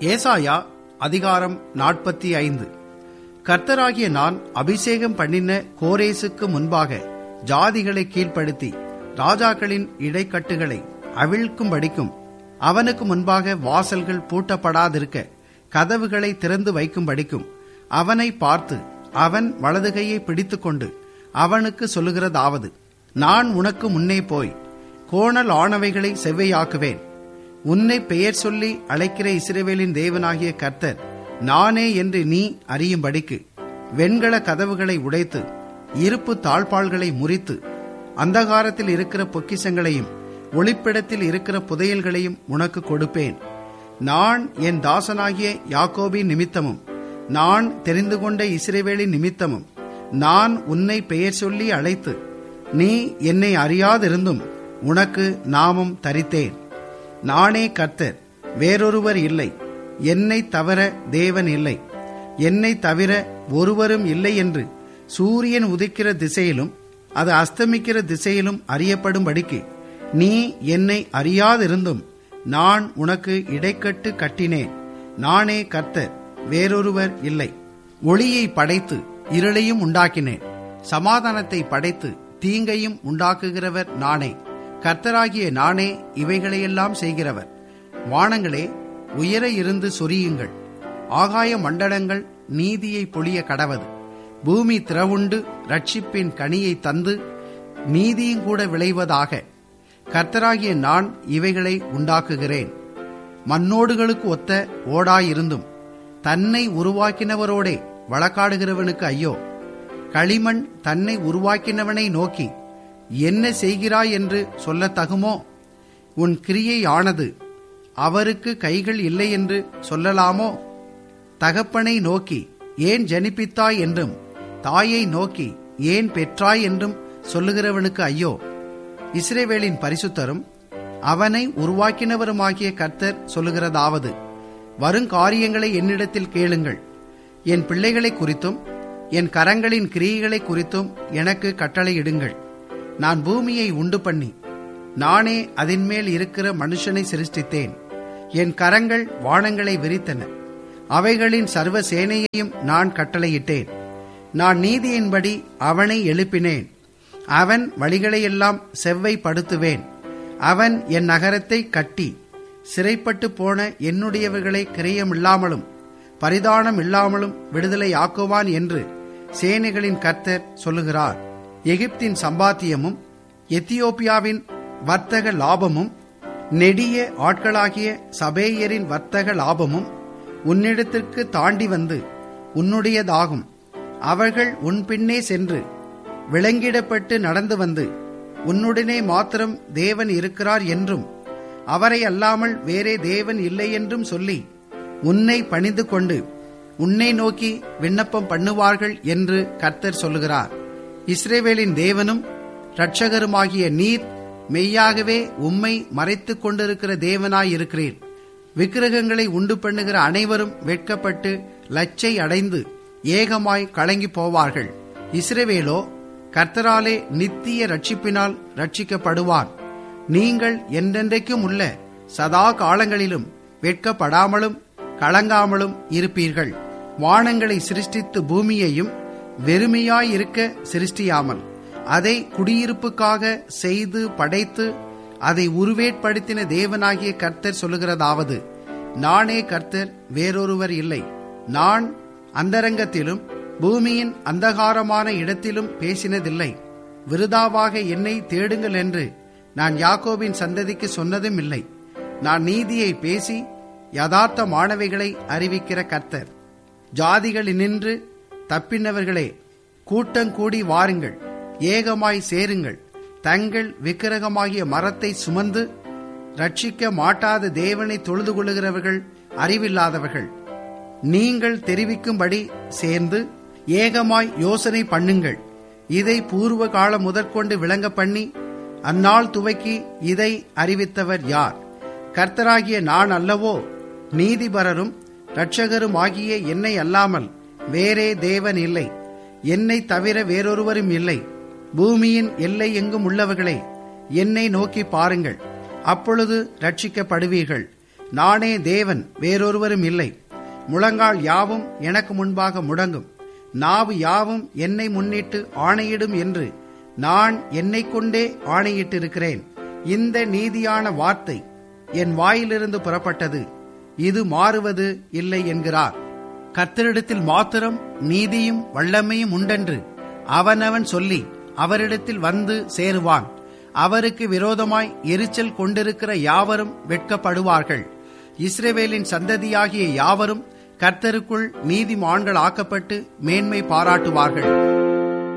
ஏசாயா அதிகாரம் நாற்பத்தி ஐந்து கர்த்தராகிய நான் அபிஷேகம் பண்ணின கோரேசுக்கு முன்பாக ஜாதிகளை கீழ்ப்படுத்தி ராஜாக்களின் இடைக்கட்டுகளை அவிழ்க்கும்படிக்கும் அவனுக்கு முன்பாக வாசல்கள் பூட்டப்படாதிருக்க கதவுகளை திறந்து வைக்கும்படிக்கும் அவனை பார்த்து அவன் வலதுகையை பிடித்துக்கொண்டு அவனுக்கு சொல்லுகிறதாவது நான் உனக்கு முன்னே போய் கோணல் ஆனவைகளை செவ்வையாக்குவேன் உன்னை பெயர் சொல்லி அழைக்கிற இஸ்ரவேலின் தேவனாகிய கர்த்தர் நானே என்று நீ அறியும்படிக்கு வெண்கல கதவுகளை உடைத்து இருப்பு தாழ்பாள்களை முறித்து அந்தகாரத்தில் இருக்கிற பொக்கிசங்களையும் ஒளிப்பிடத்தில் இருக்கிற புதையல்களையும் உனக்கு கொடுப்பேன் நான் என் தாசனாகிய யாக்கோபின் நிமித்தமும் நான் தெரிந்து கொண்ட இஸ்ரவேலின் நிமித்தமும் நான் உன்னை பெயர் சொல்லி அழைத்து நீ என்னை அறியாதிருந்தும் உனக்கு நாமம் தரித்தேன் நானே கர்த்தர் வேறொருவர் இல்லை என்னை தவிர தேவன் இல்லை என்னை தவிர ஒருவரும் இல்லை என்று சூரியன் உதிக்கிற திசையிலும் அது அஸ்தமிக்கிற திசையிலும் அறியப்படும்படிக்கு நீ என்னை அறியாதிருந்தும் நான் உனக்கு இடைக்கட்டு கட்டினேன் நானே கர்த்தர் வேறொருவர் இல்லை ஒளியை படைத்து இருளையும் உண்டாக்கினேன் சமாதானத்தை படைத்து தீங்கையும் உண்டாக்குகிறவர் நானே கர்த்தராகிய நானே இவைகளையெல்லாம் செய்கிறவர் வானங்களே உயர இருந்து சொரியுங்கள் ஆகாய மண்டலங்கள் நீதியை பொழிய கடவது பூமி திறவுண்டு ரட்சிப்பின் கனியை தந்து நீதியும் கூட விளைவதாக கர்த்தராகிய நான் இவைகளை உண்டாக்குகிறேன் மண்ணோடுகளுக்கு ஒத்த ஓடாயிருந்தும் தன்னை உருவாக்கினவரோடே வழக்காடுகிறவனுக்கு ஐயோ களிமண் தன்னை உருவாக்கினவனை நோக்கி என்ன செய்கிறாய் என்று சொல்லத்தகுமோ உன் கிரியை ஆனது அவருக்கு கைகள் இல்லை என்று சொல்லலாமோ தகப்பனை நோக்கி ஏன் ஜனிப்பித்தாய் என்றும் தாயை நோக்கி ஏன் பெற்றாய் என்றும் சொல்லுகிறவனுக்கு ஐயோ இஸ்ரேவேலின் பரிசுத்தரும் அவனை உருவாக்கினவருமாகிய கர்த்தர் சொல்லுகிறதாவது வருங்காரியங்களை என்னிடத்தில் கேளுங்கள் என் பிள்ளைகளை குறித்தும் என் கரங்களின் கிரியைகளை குறித்தும் எனக்கு கட்டளையிடுங்கள் நான் பூமியை உண்டு பண்ணி நானே அதன்மேல் இருக்கிற மனுஷனை சிருஷ்டித்தேன் என் கரங்கள் வானங்களை விரித்தன அவைகளின் சர்வ சேனையையும் நான் கட்டளையிட்டேன் நான் நீதியின்படி அவனை எழுப்பினேன் அவன் வழிகளையெல்லாம் செவ்வைப்படுத்துவேன் அவன் என் நகரத்தை கட்டி சிறைப்பட்டு போன என்னுடையவர்களை கிரயமில்லாமலும் பரிதானம் இல்லாமலும் விடுதலை ஆக்குவான் என்று சேனைகளின் கர்த்தர் சொல்லுகிறார் எகிப்தின் சம்பாத்தியமும் எத்தியோப்பியாவின் வர்த்தக லாபமும் நெடிய ஆட்களாகிய சபேயரின் வர்த்தக லாபமும் உன்னிடத்திற்கு தாண்டி வந்து உன்னுடையதாகும் அவர்கள் உன் பின்னே சென்று விலங்கிடப்பட்டு நடந்து வந்து உன்னுடனே மாத்திரம் தேவன் இருக்கிறார் என்றும் அவரை அல்லாமல் வேறே தேவன் இல்லை என்றும் சொல்லி உன்னை பணிந்து கொண்டு உன்னை நோக்கி விண்ணப்பம் பண்ணுவார்கள் என்று கர்த்தர் சொல்லுகிறார் இஸ்ரேவேலின் தேவனும் இரட்சகருமாகிய நீர் மெய்யாகவே உம்மை மறைத்துக் கொண்டிருக்கிற தேவனாயிருக்கிறீர் விக்கிரகங்களை உண்டு பண்ணுகிற அனைவரும் வெட்கப்பட்டு லச்சை அடைந்து ஏகமாய் கலங்கி போவார்கள் இஸ்ரவேலோ கர்த்தராலே நித்திய ரட்சிப்பினால் ரட்சிக்கப்படுவான் நீங்கள் என்றென்றைக்கும் உள்ள சதா காலங்களிலும் வெட்கப்படாமலும் கலங்காமலும் இருப்பீர்கள் வானங்களை சிருஷ்டித்து பூமியையும் வெறுமையாயிருக்க சிருஷ்டியாமல் அதை குடியிருப்புக்காக செய்து படைத்து அதை உருவேற்படுத்தின தேவனாகிய கர்த்தர் சொல்லுகிறதாவது நானே கர்த்தர் வேறொருவர் இல்லை நான் அந்தரங்கத்திலும் பூமியின் அந்தகாரமான இடத்திலும் பேசினதில்லை விருதாவாக என்னை தேடுங்கள் என்று நான் யாக்கோபின் சந்ததிக்கு சொன்னதும் இல்லை நான் நீதியை பேசி யதார்த்தமானவைகளை அறிவிக்கிற கர்த்தர் ஜாதிகளினின்று தப்பினவர்களே கூட்டங்கூடி வாருங்கள் ஏகமாய் சேருங்கள் தங்கள் விக்கிரகமாகிய மரத்தை சுமந்து ரட்சிக்க மாட்டாத தேவனை தொழுது கொள்ளுகிறவர்கள் அறிவில்லாதவர்கள் நீங்கள் தெரிவிக்கும்படி சேர்ந்து ஏகமாய் யோசனை பண்ணுங்கள் இதை பூர்வ காலம் முதற்கொண்டு விளங்க பண்ணி அந்நாள் துவக்கி இதை அறிவித்தவர் யார் கர்த்தராகிய நான் அல்லவோ நீதிபரரும் இரட்சகரும் ஆகிய என்னை அல்லாமல் வேறே தேவன் இல்லை என்னை தவிர வேறொருவரும் இல்லை பூமியின் எல்லை எங்கும் உள்ளவர்களே என்னை நோக்கி பாருங்கள் அப்பொழுது ரட்சிக்கப்படுவீர்கள் நானே தேவன் வேறொருவரும் இல்லை முழங்கால் யாவும் எனக்கு முன்பாக முடங்கும் நாவு யாவும் என்னை முன்னிட்டு ஆணையிடும் என்று நான் என்னை கொண்டே ஆணையிட்டிருக்கிறேன் இந்த நீதியான வார்த்தை என் வாயிலிருந்து புறப்பட்டது இது மாறுவது இல்லை என்கிறார் கர்த்தரிடத்தில் மாத்திரம் நீதியும் வல்லமையும் உண்டென்று அவனவன் சொல்லி அவரிடத்தில் வந்து சேருவான் அவருக்கு விரோதமாய் எரிச்சல் கொண்டிருக்கிற யாவரும் வெட்கப்படுவார்கள் இஸ்ரேவேலின் சந்ததியாகிய யாவரும் கர்த்தருக்குள் நீதிமான்கள் ஆக்கப்பட்டு மேன்மை பாராட்டுவார்கள்